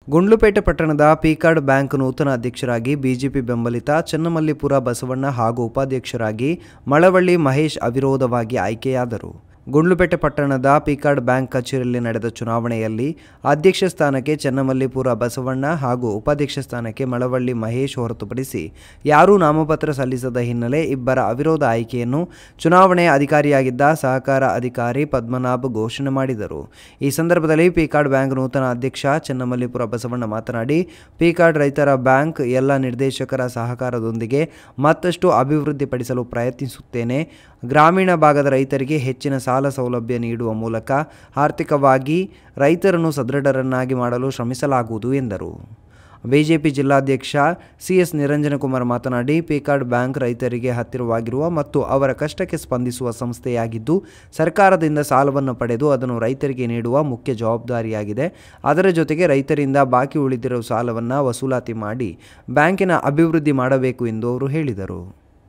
ಗುಂಡ್ಲುಪೇಟೆ ಪಟ್ಟಣದ PCARD bank ನೂತನ ಅಧ್ಯಕ್ಷರಾಗಿ ಬಿಜೆಪಿ ಬೆಂಬಲಿತ ಚನ್ನಮಲ್ಲಿಪುರ ಬಸವಣ್ಣ ಹಾಗೂ ಉಪಾಧ್ಯಕ್ಷರಾಗಿ ಮಳವಳ್ಳಿ ಮಹೇಶ್ ಅವಿರೋಧವಾಗಿ ಆಯ್ಕೆಯಾದರು ಗುಂಡ್ಲುಪೇಟೆ ಪಟ್ಟಣದ ಪಿಕಾರ್ಡ್ ಬ್ಯಾಂಕ್ ಕಚೇರಿಯಲ್ಲಿ ನಡೆದ ಚುನಾವಣೆಯಲ್ಲಿ ಅಧ್ಯಕ್ಷ ಸ್ಥಾನಕ್ಕೆ ಚನ್ನಮಲ್ಲಿಪುರ ಬಸವಣ್ಣ ಹಾಗೂ ಉಪಾಧ್ಯಕ್ಷ ಸ್ಥಾನಕ್ಕೆ ಮಳವಳ್ಳಿ ಮಹೇಶ್ ಹೊರತುಪಡಿಸಿ ಯಾರೂ ನಾಮಪತ್ರ ಸಲ್ಲಿಸದ ಹಿನ್ನೆಲೆ ಇಬ್ಬರ ಅವಿರೋಧ ಆಯ್ಕೆಯನ್ನು ಚುನಾವಣೆಯ ಅಧಿಕಾರಿಯಾಗಿದ್ದ ಸಹಕಾರ ಅಧಿಕಾರಿ ಪದ್ಮನಾಭ್ ಘೋಷಣೆ ಮಾಡಿದರು ಈ ಸಂದರ್ಭದಲ್ಲಿ ಪಿಕಾರ್ಡ್ ಬ್ಯಾಂಕ್ ನೂತನ ಅಧ್ಯಕ್ಷ ಚನ್ನಮಲ್ಲಿಪುರ ಬಸವಣ್ಣ ಮಾತನಾಡಿ ಪಿಕಾರ್ಡ್ ರೈತರ ಬ್ಯಾಂಕ್ ಎಲ್ಲ ನಿರ್ದೇಶಕರ ಸಹಕಾರದೊಂದಿಗೆ ಮತ್ತಷ್ಟು ಅಭಿವೃದ್ಧಿಪಡಿಸಲು ಪ್ರಯತ್ನಿಸುತ್ತೇನೆ ಗ್ರಾಮೀಣ ಭಾಗದ ರೈತರಿಗೆ ಹೆಚ್ಚಿನ ಸಾಲ ಸೌಲಭ್ಯ ನೀಡುವ ಮೂಲಕ ಆರ್ಥಿಕವಾಗಿ ರೈತರನ್ನು ಸದೃಢರನ್ನಾಗಿ ಮಾಡಲು ಶ್ರಮಿಸಲಾಗುವುದು ಎಂದರು ಬಿಜೆಪಿ ಜಿಲ್ಲಾಧ್ಯಕ್ಷ ಸಿಎಸ್ ನಿರಂಜನಕುಮಾರ್ ಮಾತನಾಡಿ ಪಿಕಾರ್ಡ್ ಬ್ಯಾಂಕ್ ರೈತರಿಗೆ ಹತ್ತಿರವಾಗಿರುವ ಮತ್ತು ಅವರ ಕಷ್ಟಕ್ಕೆ ಸ್ಪಂದಿಸುವ ಸಂಸ್ಥೆಯಾಗಿದ್ದು ಸರ್ಕಾರದಿಂದ ಸಾಲವನ್ನು ಪಡೆದು ಅದನ್ನು ರೈತರಿಗೆ ನೀಡುವ ಮುಖ್ಯ ಜವಾಬ್ದಾರಿಯಾಗಿದೆ ಅದರ ಜೊತೆಗೆ ರೈತರಿಂದ ಬಾಕಿ ಉಳಿದಿರುವ ಸಾಲವನ್ನು ವಸೂಲಾತಿ ಮಾಡಿ ಬ್ಯಾಂಕಿನ ಅಭಿವೃದ್ಧಿ ಮಾಡಬೇಕು ಎಂದು ಅವರು ಹೇಳಿದರು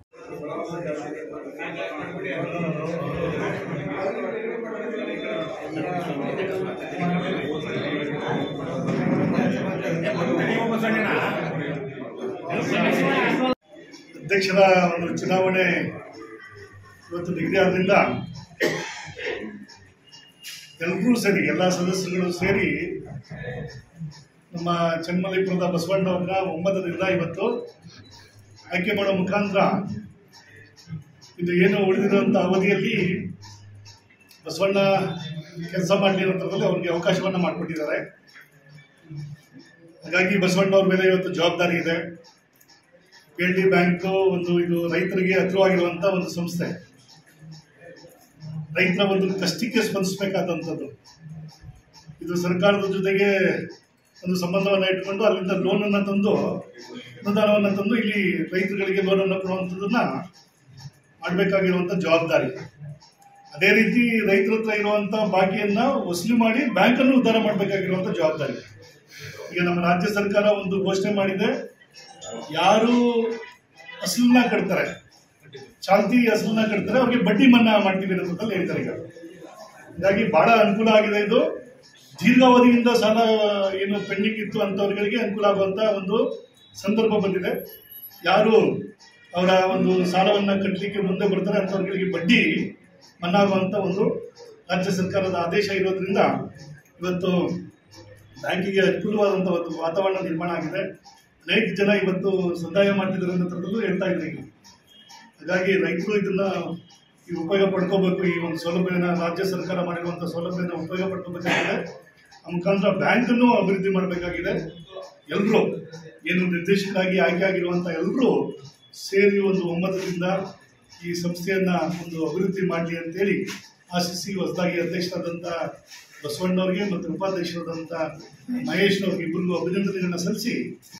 ಅಧ್ಯಕ್ಷರ ಒಂದು ಚುನಾವಣೆ ಇವತ್ತು ನಿಗದಿ ಆದ್ರಿಂದ ಎಲ್ಲರೂ ಸೇರಿ ಎಲ್ಲ ಸದಸ್ಯರುಗಳು ಸೇರಿ ನಮ್ಮ ಚನ್ಮಲ್ಲಿಪುರದ ಬಸವಣ್ಣವ್ರನ್ನ ಒಮ್ಮತದಿಂದ ಇವತ್ತು ಆಯ್ಕೆ ಮಾಡೋ ಮುಖಾಂತರ ಇದು ಏನು ಉಳಿದಿರುವಂಥ ಅವಧಿಯಲ್ಲಿ ಬಸವಣ್ಣ ಕೆಲಸ ಮಾಡಲಿ ಅನ್ನೋದ್ರಲ್ಲಿ ಅವ್ರಿಗೆ ಅವಕಾಶವನ್ನು ಮಾಡಿಕೊಟ್ಟಿದ್ದಾರೆ ಹಾಗಾಗಿ ಬಸವಣ್ಣವ್ರ ಮೇಲೆ ಇವತ್ತು ಜವಾಬ್ದಾರಿ ಇದೆ ಪಿ ಎಲ್ ಡಿ ಬ್ಯಾಂಕ್ ಒಂದು ಇದು ರೈತರಿಗೆ ಹತ್ತಿರವಾಗಿರುವಂತ ಒಂದು ಸಂಸ್ಥೆ ರೈತರ ಒಂದು ಕಷ್ಟಕ್ಕೆ ಸ್ಪಂದಿಸಬೇಕಾದಂಥದ್ದು ಇದು ಸರ್ಕಾರದ ಜೊತೆಗೆ ಒಂದು ಸಂಬಂಧವನ್ನ ಇಟ್ಕೊಂಡು ಅಲ್ಲಿಂದ ಲೋನ್ ಅನ್ನ ತಂದು ಅನುದಾನವನ್ನ ತಂದು ಇಲ್ಲಿ ರೈತರುಗಳಿಗೆ ಲೋನ್ ಅನ್ನ ಕೊಡುವಂಥದ್ದನ್ನ ಮಾಡಬೇಕಾಗಿರುವಂತ ಜವಾಬ್ದಾರಿ ಅದೇ ರೀತಿ ರೈತರ ಹತ್ರ ಇರುವಂತ ಬಾಕಿಯನ್ನ ವಸೂಲಿ ಮಾಡಿ ಬ್ಯಾಂಕ್ ಅನ್ನು ಉದ್ಧಾರ ಮಾಡಬೇಕಾಗಿರುವಂತ ಜವಾಬ್ದಾರಿ ಈಗ ನಮ್ಮ ರಾಜ್ಯ ಸರ್ಕಾರ ಒಂದು ಘೋಷಣೆ ಮಾಡಿದೆ ಯಾರು ಅಸಲನ್ನ ಕಟ್ತಾರೆ ಚಾಲ್ತಿ ಅಸಲನ್ನ ಕಟ್ತಾರೆ ಅವ್ರಿಗೆ ಬಡ್ಡಿ ಮನ್ನಾ ಮಾಡ್ತೀವಿ ಅನ್ನೋದ್ರಲ್ಲಿ ಹೇಳ್ತಾರೆ ಈಗ ಹೀಗಾಗಿ ಬಹಳ ಅನುಕೂಲ ಆಗಿದೆ ಇದು ದೀರ್ಘಾವಧಿಯಿಂದ ಸಾಲ ಏನು ಪೆಂಡಿಂಗ್ ಇತ್ತು ಅಂತವ್ರಿಗೆ ಅನುಕೂಲ ಆಗುವಂತ ಒಂದು ಸಂದರ್ಭ ಬಂದಿದೆ ಯಾರು ಅವರ ಒಂದು ಸಾಲವನ್ನ ಕಟ್ಟಲಿಕ್ಕೆ ಮುಂದೆ ಬರ್ತಾರೆ ಅಂತವ್ರಿಗೆ ಬಡ್ಡಿ ಮನ್ನಾ ಆಗುವಂತ ಒಂದು ರಾಜ್ಯ ಸರ್ಕಾರದ ಆದೇಶ ಇರೋದ್ರಿಂದ ಇವತ್ತು ಬ್ಯಾಂಕಿಗೆ ಅನುಕೂಲವಾದಂಥ ಒಂದು ವಾತಾವರಣ ನಿರ್ಮಾಣ ಆಗಿದೆ ಅನೇಕ ಜನ ಇವತ್ತು ಸಂದಾಯ ಮಾಡ್ತಿದ್ದಾರೆ ಅನ್ನೋದ್ರಲ್ಲೂ ಹೇಳ್ತಾ ಇದ್ರು ಈಗ ಹಾಗಾಗಿ ರೈತರು ಇದನ್ನ ಈ ಉಪಯೋಗ ಪಡ್ಕೋಬೇಕು ಈ ಒಂದು ಸೌಲಭ್ಯನ ರಾಜ್ಯ ಸರ್ಕಾರ ಮಾಡಿರುವಂಥ ಸೌಲಭ್ಯನ ಉಪಯೋಗ ಪಡ್ಕೋಬೇಕಾಗಿದೆ ಆ ಮುಖಾಂತರ ಬ್ಯಾಂಕ್ ಅನ್ನು ಅಭಿವೃದ್ಧಿ ಮಾಡಬೇಕಾಗಿದೆ ಎಲ್ಲರೂ ಏನು ನಿರ್ದೇಶಕರಾಗಿ ಆಯ್ಕೆ ಆಗಿರುವಂಥ ಎಲ್ಲರೂ ಸೇರಿ ಒಂದು ಒಮ್ಮತದಿಂದ ಈ ಸಂಸ್ಥೆಯನ್ನ ಒಂದು ಅಭಿವೃದ್ಧಿ ಮಾಡಲಿ ಅಂತೇಳಿ ಆಶಿಸಿ ಹೊಸದಾಗಿ ಅಧ್ಯಕ್ಷರಾದಂಥ ಬಸವಣ್ಣವ್ರಿಗೆ ಮತ್ತು ಉಪಾಧ್ಯಕ್ಷರಾದಂಥ ಮಹೇಶ್ನವ್ರಿಗೆ ಇಬ್ಬರಿಗೂ ಅಭಿನಂದನೆಗಳನ್ನ ಸಲ್ಲಿಸಿ